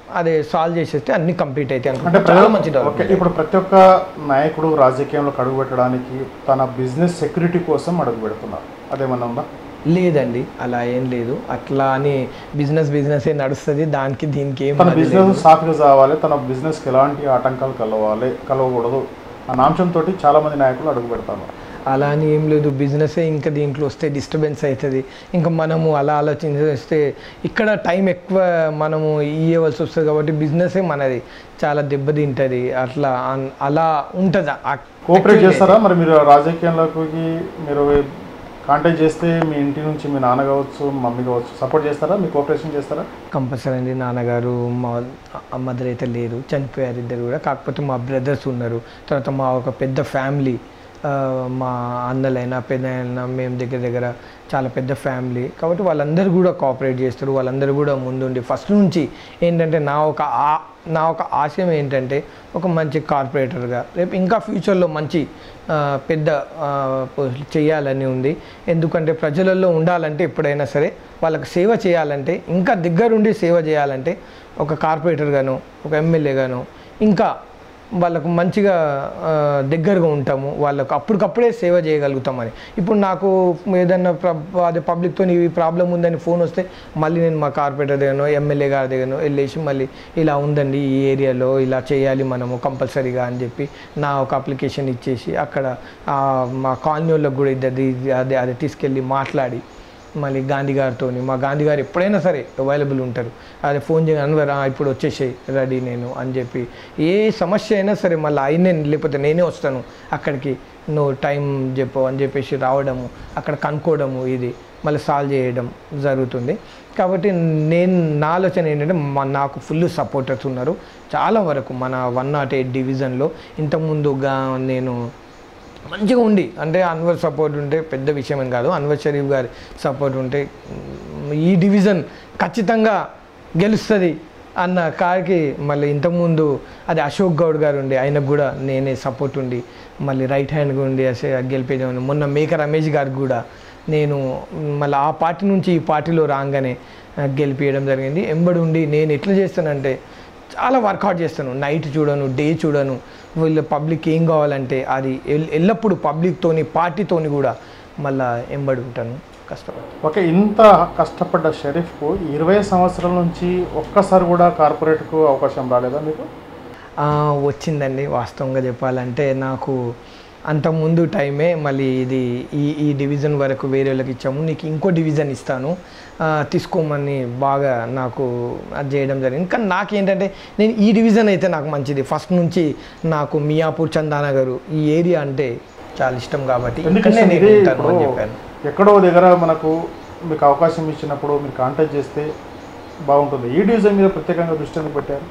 అది సాల్వ్ చేసేస్తే అన్ని కంప్లీట్ అయితే అంటే అనుకుంటా చాలా మంచి ఓకే డెవలప్మెంట్ ఇప్పుడు ప్రతి ఒక్క నాయకుడు రాజకీయంలోకి అడుగు పెట్టడానికి తన బిజినెస్ సెక్యూరిటీ కోసం అడుగు పెడుతున్నారు అదేమన్నా ఉందా లేదండి అలా ఏం లేదు అట్లా అని బిజినెస్ బిజినెస్ ఏ నడుస్తుంది దానికి దీనికి ఏం తన అది బిజినెస్ లేదు. సాఫీగా కావాలి తన బిజినెస్కి ఎలాంటి ఆటంకాలు కలవాలి కలవకూడదు అన్న అంశంతో చాలా మంది నాయకులు అడుగు పెడతారు అలా అని ఏం లేదు బిజినెస్ ఇంకా దీంట్లో వస్తే డిస్టర్బెన్స్ అవుతుంది ఇంకా మనము అలా ఆలోచించేస్తే ఇక్కడ టైం ఎక్కువ మనము ఇవ్వవలసి వస్తుంది కాబట్టి బిజినెసే మనది చాలా దెబ్బతింటుంది అట్లా అన్- అలా ఉంటుంది కోఆపరేట్ చేస్తారా మరి మీరు రాజకీయంలోకి మీరు కాంటాక్ట్ చేస్తే మీ ఇంటి నుంచి మీ నాన్న కావచ్చు మమ్మీ కావచ్చు సపోర్ట్ చేస్తారా మీ కోఆపరేషన్ చేస్తారా కంపల్సరీ అండి నాన్నగారు మా మదర్ అయితే లేరు చనిపోయారు ఇద్దరు కూడా కాకపోతే మా బ్రదర్స్ ఉన్నారు తర్వాత మా ఒక పెద్ద ఫ్యామిలీ ఆ, మా అన్నలైనా పెద్దలైనా మేము దగ్గర దగ్గర చాలా పెద్ద ఫ్యామిలీ కాబట్టి వాళ్ళందరూ కూడా కోఆపరేట్ చేస్తారు వాళ్ళందరూ కూడా ముందుండి ఫస్ట్ నుంచి ఏంటంటే నా ఒక ఆ- నా ఒక ఆశయం ఏంటంటే ఒక మంచి కార్పొరేటర్గా రేపు ఇంకా ఫ్యూచర్లో మంచి ఆ, పెద్ద ఆ, పోస్ట్ చేయాలని ఉంది ఎందుకంటే ప్రజలలో ఉండాలంటే ఎప్పుడైనా సరే వాళ్ళకి సేవ చేయాలంటే ఇంకా దగ్గరుండి సేవ చేయాలంటే ఒక కార్పొరేటర్గాను ఒక ఎమ్మెల్యేగాను ఇంకా వాళ్ళకు మంచిగా ఆ, దగ్గరగా ఉంటాము వాళ్ళకు అప్పటికప్పుడే సేవ చేయగలుగుతామని ఇప్పుడు నాకు ఏదన్నా ప్ర- అదే పబ్లిక్తో ఈ ప్రాబ్లం ఉందని ఫోన్ వస్తే మళ్ళీ నేను మా కార్పొరేటర్ దగ్గరనో ఎమ్మెల్యే గారి దగ్గరనో వెళ్ళేసి మళ్ళీ ఇలా ఉందండి ఈ ఏరియాలో ఇలా చేయాలి మనము కంపల్సరీగా అని చెప్పి నా ఒక అప్లికేషన్ ఇచ్చేసి అక్కడ ఆ, మా కాలనీ వాళ్ళకి కూడా ఇద్దరు అదే అదే తీసుకెళ్ళి మాట్లాడి మళ్ళీ గాంధీ గారితో మా గాంధీ గారు ఎప్పుడైనా సరే అవైలబుల్ ఉంటారు అదే ఫోన్ చేయగానే అన్వర్ ఆ, ఇప్పుడు వచ్చేసేయి రెడీ నేను అని చెప్పి ఏ సమస్య అయినా సరే మళ్ళీ ఆయనే లేకపోతే నేనే వస్తాను అక్కడికి నువ్వు టైం చెప్పు అని చెప్పేసి రావడము అక్కడ కనుక్కోవడము ఇది మళ్ళీ సాల్వ్ చేయడం జరుగుతుంది కాబట్టి నేను నా ఆలోచన ఏంటంటే మా నాకు ఫుల్ సపోర్టర్స్ ఉన్నారు చాలా వరకు మన వన్ నాట్ ఎయిట్ డివిజన్లో ఇంతకుముందుగా నేను మంచిగా ఉండి అంటే అన్వర్ సపోర్ట్ ఉంటే పెద్ద విషయం ఏం కాదు అన్వర్ షరీఫ్ గారి సపోర్ట్ ఉంటే మ్, ఈ డివిజన్ ఖచ్చితంగా గెలుస్తుంది అన్న కారికి మళ్ళీ ఇంతకుముందు అది అశోక్ గౌడ్ గారు ఉండి ఆయనకు కూడా నేనే సపోర్ట్ ఉండి మళ్ళీ రైట్ హ్యాండ్గా ఉండి అసే గెలిపేదాన్ని మొన్న మేక రమేష్ గారికి కూడా నేను మళ్ళీ ఆ పార్టీ నుంచి ఈ పార్టీలో రాగానే ఆ, గెలిపించడం జరిగింది ఎంబడి ఉండి నేను ఎట్లా చేస్తానంటే చాలా వర్కౌట్ చేస్తాను నైట్ చూడను డే చూడను వీళ్ళ పబ్లిక్ ఏం కావాలంటే అది ఎల్- ఎల్లప్పుడూ పబ్లిక్తోని పార్టీతోని కూడా మళ్ళా ఎంబడి ఉంటాను కష్టపడి ఓకే ఇంత కష్టపడ్డ షరీఫ్కు ఇరవై సంవత్సరాల నుంచి ఒక్కసారి కూడా కార్పొరేట్కు అవకాశం రాలేదా మీకు ఆ, వచ్చిందండి వాస్తవంగా చెప్పాలంటే నాకు అంతకుముందు టైమే మళ్ళీ ఇది ఈ ఈ డివిజన్ వరకు వేరే వాళ్ళకి ఇచ్చాము నీకు ఇంకో డివిజన్ ఇస్తాను ఆ, తీసుకోమని బాగా నాకు అది చేయడం జరిగింది కానీ నాకేంటంటే నేను ఈ డివిజన్ అయితే నాకు మంచిది ఫస్ట్ నుంచి నాకు మియాపూర్ చందానగర్ ఈ ఏరియా అంటే చాలా ఇష్టం కాబట్టి ఎందుకంటే ఇక్కడనే నేను ఇది ఉంటాను అని ఇప్పుడు చెప్పాను ఎక్కడో దగ్గర మనకు మీకు అవకాశం ఇచ్చినప్పుడు మీరు కాంటాక్ట్ చేస్తే బాగుంటుంది ఈ డివిజన్ మీద ప్రత్యేకంగా దృష్టి ఎందుకు పెట్టారు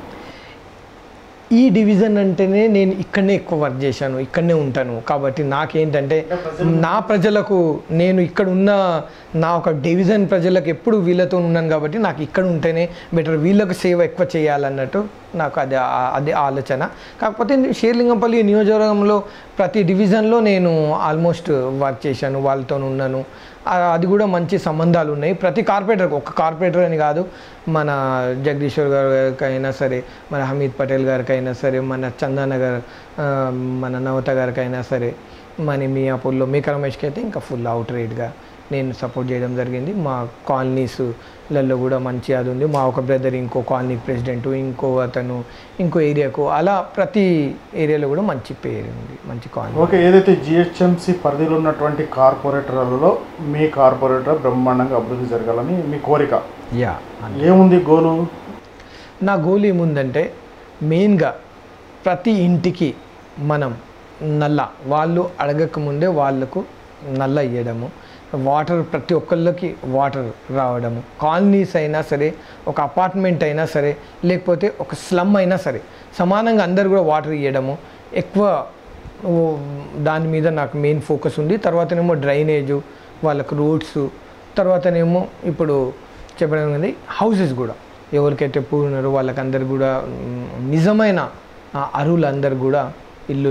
ఈ డివిజన్ అంటేనే నేను ఇక్కడనే ఎక్కువ వర్క్ చేశాను ఇక్కడనే ఉంటాను కాబట్టి నాకేంటంటే నా ప్రజలకు నేను ఇక్కడ ఉన్న నా ఒక డివిజన్ ప్రజలకు ఎప్పుడు వీళ్ళతో ఉన్నాను కాబట్టి నాకు ఇక్కడ ఉంటేనే బెటర్ వీళ్ళకు సేవ ఎక్కువ చేయాలన్నట్టు నాకు అది ఆ- అది ఆలోచన కాకపోతే షేర్లింగంపల్లి నియోజకవర్గంలో ప్రతి డివిజన్లో నేను ఆల్మోస్ట్ వర్క్ చేశాను వాళ్ళతో ఉన్నాను ఆ- అది కూడా మంచి సంబంధాలు ఉన్నాయి ప్రతి కార్పొరేటర్ ఒక కార్పొరేటర్ అని కాదు మన జగదీశ్వర్ గారికైనా సరే మన హమీద్ పటేల్ గారికైనా సరే మన చందానగర్ ఆ, మన నవత గారికైనా సరే మన మియాపూర్లో మీక రమేష్కి అయితే ఇంకా ఫుల్ అవుట్ రేట్గా నేను సపోర్ట్ చేయడం జరిగింది మా కాలనీస్లలో కూడా మంచి అది ఉంది మా ఒక బ్రదర్ ఇంకో కాలనీ ప్రెసిడెంట్ ఇంకో అతను ఇంకో ఏరియాకు అలా ప్రతి ఏరియాలో కూడా మంచి పేరు ఉంది మంచి కాలనీ ఓకే ఏదైతే జిహెచ్ఎంసి పరిధిలో ఉన్నటువంటి కార్పొరేటర్లలో మీ కార్పొరేటర్ బ్రహ్మాండంగా అభివృద్ధి జరగాలని మీ కోరిక యా ఏముంది గోలు నా గోల్ ఏముందంటే మెయిన్గా ప్రతి ఇంటికి మనం నల్ల వాళ్ళు అడగకముందే వాళ్ళకు నల్ల ఇవ్వడము వాటర్ ప్రతి ఒక్కళ్ళకి వాటర్ రావడము కాలనీస్ అయినా సరే ఒక అపార్ట్మెంట్ అయినా సరే లేకపోతే ఒక స్లమ్ అయినా సరే సమానంగా అందరు కూడా వాటర్ ఇవ్వడము ఎక్కువ ఓ, దాని మీద నాకు మెయిన్ ఫోకస్ ఉంది తర్వాతనేమో డ్రైనేజు వాళ్ళకు రోడ్స్ తర్వాతనేమో ఇప్పుడు చెప్పడం అనేది హౌసెస్ కూడా ఎవరికైతే పూర్ ఉన్నారో వాళ్ళకందరు కూడా మ్, నిజమైన ఆ అరువులందరూ కూడా ఇల్లులు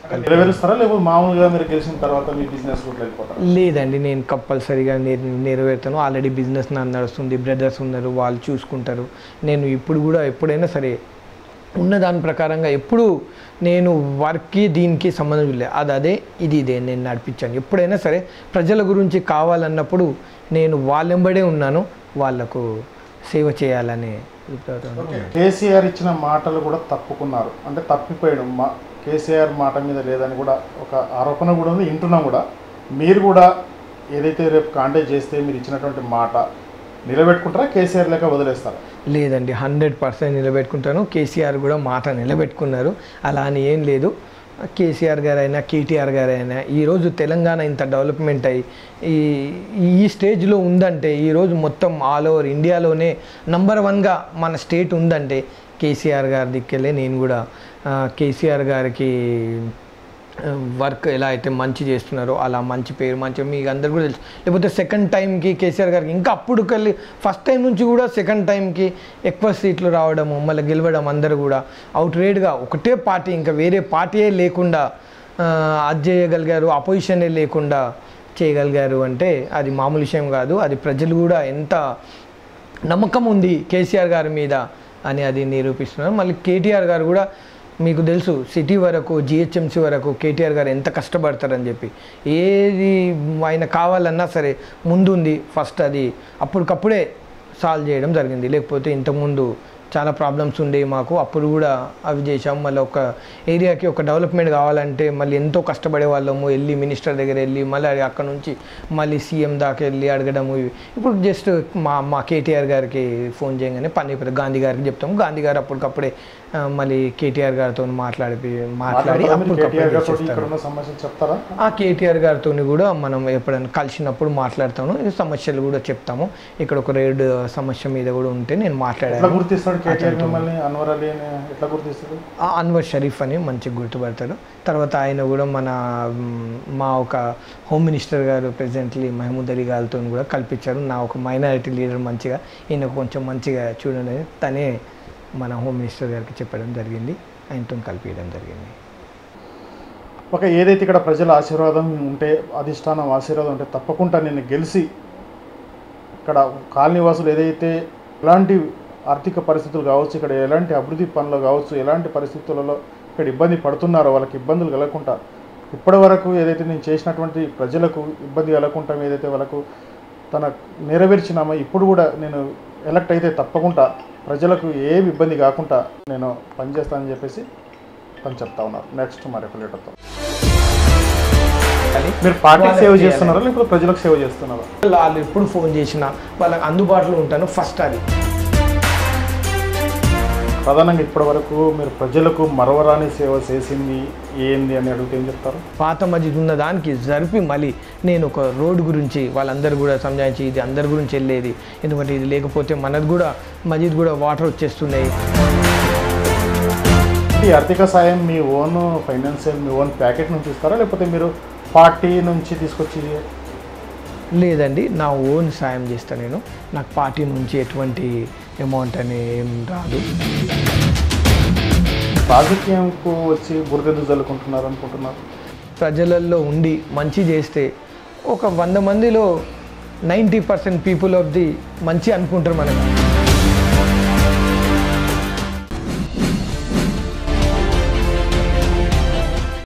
నెరవేరుస్తారా లేకపోతే మామూలుగా మీరు గెలిచిన తర్వాత మీ బిజినెస్ రూట్లో వెళ్ళిపోతారా లేదండి నేను కంపల్సరీగా నెర నెరవేరుతాను ఆల్రెడీ బిజినెస్ నా నడుస్తుంది బ్రదర్స్ ఉన్నారు వాళ్ళు చూసుకుంటారు నేను ఇప్పుడు కూడా ఎప్పుడైనా సరే ఉన్న దాని ప్రకారంగా ఎప్పుడు నేను వర్క్కి దీనికి సంబంధం లేదు అది అదే ఇది ఇదే నేను నడిపించాను ఎప్పుడైనా సరే ప్రజల గురించి కావాలన్నప్పుడు నేను వాళ్ళెంబడే ఉన్నాను వాళ్ళకు సేవ చేయాలని కేసీఆర్ ఇచ్చిన మాటలు కూడా తప్పుకున్నారు అంటే తప్పిపోయాడు మా కేసీఆర్ మాట మీద లేదని కూడా ఒక ఆరోపణ కూడా ఉంది వింటున్నాం కూడా మీరు కూడా ఏదైతే రేపు కాంటాక్ట్ చేస్తే మీరు ఇచ్చినటువంటి మాట నిలబెట్టుకుంటారా కేసీఆర్ లేక వదిలేస్తారా లేదండి హండ్రెడ్ పర్సెంట్ నిలబెట్టుకుంటాను కేసీఆర్ కూడా మాట నిలబెట్టుకున్నారు అలా అని ఏం లేదు కేసీఆర్ గారైనా కేటీఆర్ గారైనా ఈరోజు తెలంగాణ ఇంత డెవలప్మెంట్ అయ్యి ఈ ఈ స్టేజ్లో ఉందంటే ఈరోజు మొత్తం ఆల్ ఓవర్ ఇండియాలోనే నంబర్ వన్గా మన స్టేట్ ఉందంటే కేసీఆర్ గారి దిక్కెళ్ళే నేను కూడా ఆ, కేసీఆర్ గారికి వర్క్ ఎలా అయితే మంచి చేస్తున్నారో అలా మంచి పేరు మంచి మీకు అందరు కూడా తెలుసు లేకపోతే సెకండ్ టైంకి కేసీఆర్ గారికి ఇంకా అప్పుడు కలిసి ఫస్ట్ టైం నుంచి కూడా సెకండ్ టైంకి ఎక్కువ సీట్లు రావడము మళ్ళీ గెలవడం అందరూ కూడా అవుట్ రేట్గా ఒకటే పార్టీ ఇంకా వేరే పార్టీయే లేకుండా ఆ, అది చేయగలిగారు అపోజిషనే లేకుండా చేయగలిగారు అంటే అది మామూలు విషయం కాదు అది ప్రజలు కూడా ఎంత నమ్మకం ఉంది కేసీఆర్ గారి మీద అని అది నిరూపిస్తున్నారు మళ్ళీ కేటీఆర్ గారు కూడా మీకు తెలుసు సిటీ వరకు జిహెచ్ఎంసీ వరకు కేటీఆర్ గారు ఎంత కష్టపడతారని చెప్పి ఏది ఆయన కావాలన్నా సరే ముందుంది ఫస్ట్ అది అప్పటికప్పుడే సాల్వ్ చేయడం జరిగింది లేకపోతే ఇంతకుముందు చాలా ప్రాబ్లమ్స్ ఉండేవి మాకు అప్పుడు కూడా అవి చేసాం మళ్ళీ ఒక ఏరియాకి ఒక డెవలప్మెంట్ కావాలంటే మళ్ళీ ఎంతో కష్టపడే వాళ్ళము వెళ్ళి మినిస్టర్ దగ్గర వెళ్ళి మళ్ళీ అక్కడ నుంచి మళ్ళీ సీఎం దాకా వెళ్ళి అడగడము ఇవి ఇప్పుడు జస్ట్ మా మా కేటీఆర్ గారికి ఫోన్ చేయగానే పని గాంధీ గారికి చెప్తాము గాంధీ గారు అప్పటికప్పుడే ఆ, మళ్ళీ కేటీఆర్ గారితో మాట్లాడి మాట్లాడి మాట్లాడతారా మీరు అప్పటికప్పుడే కేటీఆర్ గారితో ఇక్కడ చేసేస్తారు. ఉన్న సమస్యలు చెప్తారా ఆ కేటీఆర్ గారితో కూడా మనం ఎప్పుడైనా కలిసినప్పుడు మాట్లాడతాము ఈ సమస్యలు కూడా చెప్తాము ఇక్కడ ఒక రేడ్ సమస్య మీద కూడా ఉంటే నేను ఎట్లా మాట్లాడాను గుర్తిస్తాడు కేటీఆర్ మిమ్మల్ని అన్వర్ అలీ అని ఎట్లా గుర్తిస్తాడు ఆ అన్వర్ షరీఫ్ అని మంచిగా గుర్తుపడతారు తర్వాత ఆయన కూడా మన మ్, మా ఒక హోమ్ మినిస్టర్ గారు ప్రెసిడెంట్లీ మహమూద్ అలీ గారితో కూడా కల్పించారు నా ఒక మైనారిటీ లీడర్ మంచిగా ఈయన కొంచెం మంచిగా చూడండి అని తనే మన హోమ్ మినిస్టర్ గారికి చెప్పడం జరిగింది ఆయనతో కలిపించడం జరిగింది ఒక ఏదైతే ఇక్కడ ప్రజల ఆశీర్వాదం ఉంటే అధిష్టానం ఆశీర్వాదం ఉంటే తప్పకుండా నేను గెలిచి ఇక్కడ కాలనీ వాసులు ఏదైతే ఎలాంటి ఆర్థిక పరిస్థితులు కావచ్చు ఇక్కడ ఎలాంటి అభివృద్ధి పనులు కావచ్చు ఎలాంటి పరిస్థితులలో ఇక్కడ ఇబ్బంది పడుతున్నారో వాళ్ళకి ఇబ్బందులు కలగకుండా ఇప్పటి వరకు ఏదైతే నేను చేసినటువంటి ప్రజలకు ఇబ్బంది కలగకుండా ఏదైతే వాళ్ళకు తన నెరవేర్చినామో ఇప్పుడు కూడా నేను ఎలక్ట్ అయితే తప్పకుండా ప్రజలకు ఏమి ఇబ్బంది కాకుండా నేను పనిచేస్తానని చెప్పేసి తను చెప్తా ఉన్నారు నెక్స్ట్ మరొక లీటర్తో కానీ మీరు పార్టీ వాళ్ళకి సేవ చేయాలి. చేస్తున్నారా లేకపోతే ప్రజలకు సేవ చేస్తున్నారా వాళ్ళు ఎప్పుడు ఫోన్ చేసినా వాళ్ళకి అందుబాటులో ఉంటాను ఫస్ట్ అది ప్రధానంగా ఇప్పటి వరకు మీరు ప్రజలకు మరవరాని సేవ చేసింది ఏంది అని అడిగితే ఏం చెప్తారు పాత మస్జిద్ ఉన్న దానికి జరిపి మళ్ళీ నేను ఒక రోడ్ గురించి వాళ్ళందరూ కూడా సంజాయించి ఇది అందరి గురించి వెళ్ళేది ఎందుకంటే ఇది లేకపోతే మనది కూడా మస్జిద్ కూడా వాటర్ వచ్చేస్తున్నాయి ఈ ఆర్థిక సాయం మీ ఓన్ ఫైనాన్షియల్ మీ ఓన్ ప్యాకెట్ నుంచి ఇస్తారా లేకపోతే మీరు పార్టీ నుంచి తీసుకొచ్చి లేదండి నా ఓన్ సాయం చేస్తాను నేను నాకు పార్టీ నుంచి ఎటువంటి అమౌంట్ అని ఏం రాదు రాజకీయంకు వచ్చి బురదెద్దు జల్లుకుంటున్నారు అనుకుంటున్నారు ప్రజలలో ఉండి మంచి చేస్తే ఒక వంద మందిలో ninety percent people of the మంచి అనుకుంటారు మనకు